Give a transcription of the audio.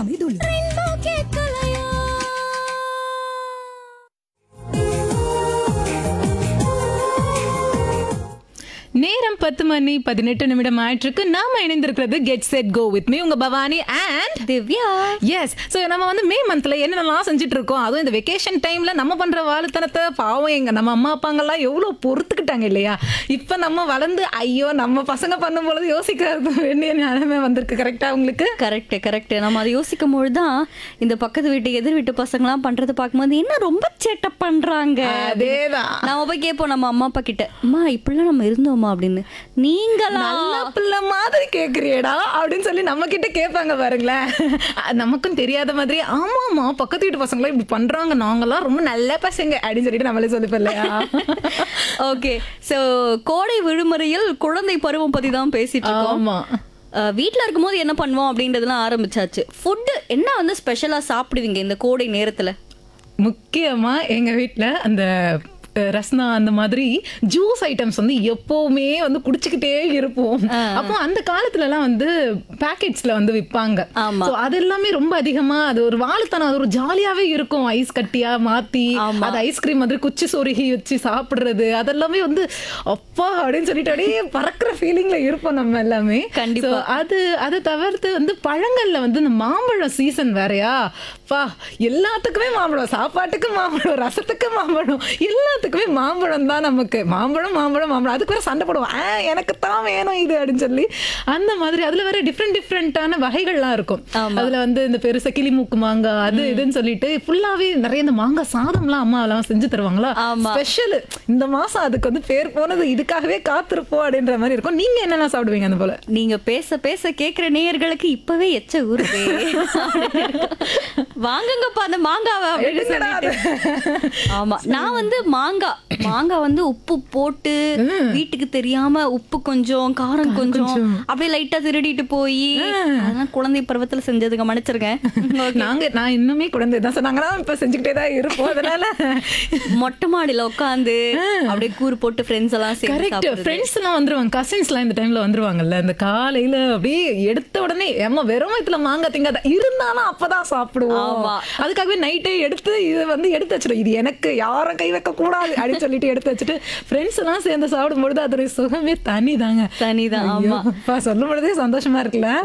எல்லாமே தூள் நேரம் பத்து மணி பதினெட்டு நிமிடம் ஆயிட்டிருக்கு நாம இணைந்திருக்கிறது get set go with me உங்க Bhavani and Divya yes so நம்ம வந்து மே மந்த்ல என்னென்னலாம் செஞ்சுட்டு இருக்கோம் அதுவும் இந்த வெக்கேஷன் டைம்ல நம்ம பண்ற வாழுத்தனத்தை பாவம் எங்க நம்ம அம்மா அப்பாங்கெல்லாம் எவ்வளோ பொறுத்துக்கிட்டாங்க இல்லையா இப்போ நம்ம வளர்ந்து ஐயோ நம்ம பசங்க பண்ணும் பொழுது யோசிக்கிறது வேண்டிய நிலைமை வந்திருக்கு கரெக்டா உங்களுக்கு கரெக்ட் கரெக்ட் நம்ம அதை யோசிக்கும் பொழுதுதான் இந்த பக்கத்து வீட்டு எதிர் வீட்டு பசங்கலாம் பண்றதை பார்க்கும்போது என்ன ரொம்ப சேட்டை பண்றாங்க அதேதான் நாம போய் கேட்போம் நம்ம அம்மா அப்பா கிட்ட அம்மா இப்படிலாம் நம்ம இருந்தோமா அப்படின்னு நீங்களா நல்ல பிள்ளை மாதிரி கேக்குறியடா அப்படின்னு சொல்லி நம்ம கிட்ட கேட்பாங்க பாருங்களேன் அஹ் நமக்கும் தெரியாத மாதிரி ஆமாமா பக்கத்து வீட்டு பசங்களாம் இப்படி பண்றாங்க நாங்கெல்லாம் ரொம்ப நல்ல பசங்க அப்படின்னு சொல்லிட்டு நம்மளே சொல்லிப்போம் இல்லையா ஓகே சோ கோடை விடுமுறையில் குழந்தை பருவம் பத்தி தான் பேசிட்டு இருக்கோம் ஆமா அஹ், வீட்ல இருக்கும்போது என்ன பண்ணுவோம் அப்படின்றதெல்லாம் ஆரம்பிச்சாச்சு ஃபுட்டு என்ன வந்து ஸ்பெஷலா சாப்பிடுவீங்க இந்த கோடை நேரத்துல முக்கியமா எங்க வீட்ல அந்த அஹ், ரஸ்னா அந்த மாதிரி ஜூஸ் ஐட்டம்ஸ் வந்து எப்பவுமே வந்து குடிச்சுக்கிட்டே இருப்போம் அப்போ அந்த காலத்துல எல்லாம் வந்து பாக்கெட்ஸ்ல வந்து விற்பாங்க ஆமா. So, அது எல்லாமே ரொம்ப அதிகமா அது ஒரு வாழுத்தனம் அது ஒரு ஜாலியாவே இருக்கும் ஐஸ் கட்டியா மாத்தி ஆமா. அது ஐஸ்கிரீம் மாதிரி குச்சி சொருகி வச்சு சாப்பிடுறது அதெல்லாமே வந்து அப்பா அப்படின்னு சொல்லிட்டு அப்படியே பறக்கிற ஃபீலிங்ல இருப்போம் நம்ம எல்லாமே கண்டிப்பா. So, அது அதை தவிர்த்து வந்து பழங்கள்ல வந்து இந்த மாம்பழம் சீசன் வேறயா பா எல்லாத்துக்குமே மாம்பழம் சாப்பாட்டுக்கு மாம்பழம் ரசத்துக்கு மாம்பழம் எல்லாத்துக்குமே மாம்பழம் தான் நமக்கு மாம்பழம் மாம்பழம் மாம்பழம் அதுக்கு வேற சண்டை போடுவோம் ஆ எனக்கு தான் வேணும் இது அப்படின்னு சொல்லி அந்த மாதிரி அதுல வேற டிஃப்ரெண்ட் டிஃப்ரெண்டான வகைகள்லாம் இருக்கும் ஆமா. அதுல வந்து இந்த பெருசா கிளிமூக்கு மாங்காய் அது இதுன்னு சொல்லிட்டு ஃபுல்லாவே நிறைய இந்த மாங்காய் சாதம்லாம் அம்மா எல்லாம் செஞ்சு தருவாங்களா ஆமா. ஸ்பெஷல் இந்த மாசம் அதுக்கு வந்து பேர் போனது இதுக்காகவே காத்திருப்போம் அப்படின்ற மாதிரி இருக்கும் நீங்க என்னெல்லாம் சாப்பிடுவீங்க அந்த போல நீங்க பேச பேச கேக்குற நேயர்களுக்கு இப்பவே எச்ச ஊருதே வாங்குங்கப்பா அந்த மாங்காவை அப்படின்னு எடுங்கடா சொல்லிட்டு ஆமா நான் வந்து மாங்காய் மாங்காய் வந்து உப்பு போட்டு வீட்டுக்கு தெரியாம உப்பு கொஞ்சம் காரம் கொஞ்சம் அப்படியே லைட்டா திருடிட்டு போய் அதெல்லாம் குழந்தை பருவத்துல செஞ்சதுங்க மன்னிச்சிருக்கேன் நாங்க நான் இன்னுமே குழந்தை தான் சொன்னாங்கன்னா இப்ப செஞ்சுக்கிட்டே தான் இருப்போம் அதனால மொட்டை மாடியில உட்காந்து அப்படியே கூறு போட்டு ஃப்ரெண்ட்ஸ் எல்லாம் சேர்ந்து கரெக்ட் சாப்பிடுறது. ஃப்ரெண்ட்ஸ் எல்லாம் வந்துருவாங்க கசின்ஸ் எல்லாம் இந்த டைம்ல வந்துருவாங்கல்ல இந்த காலையில அப்படியே எடுத்த உடனே ஏமா வெறும் வயித்துல மாங்காய் திங்காத இருந்தாலும் அப்பதான் சாப்பிடுவோம் ஆமா. அதுக்காகவே நைட்டே எடுத்து இது வந்து எடுத்து வச்சிடும் இது எனக்கு யாரும் கை வைக்க கூடாது அப்படின்னு சொல்லிட்டு எடுத்து வச்சுட்டு ஃப்ரெண்ட்ஸ் எல்லாம் சேர்ந்து சாப்பிடும்பொழுது அதோட சுகமே தனி தாங்க தனிதான் ஆமா சொல்லும் பொழுதே சந்தோஷமா இருக்குல்ல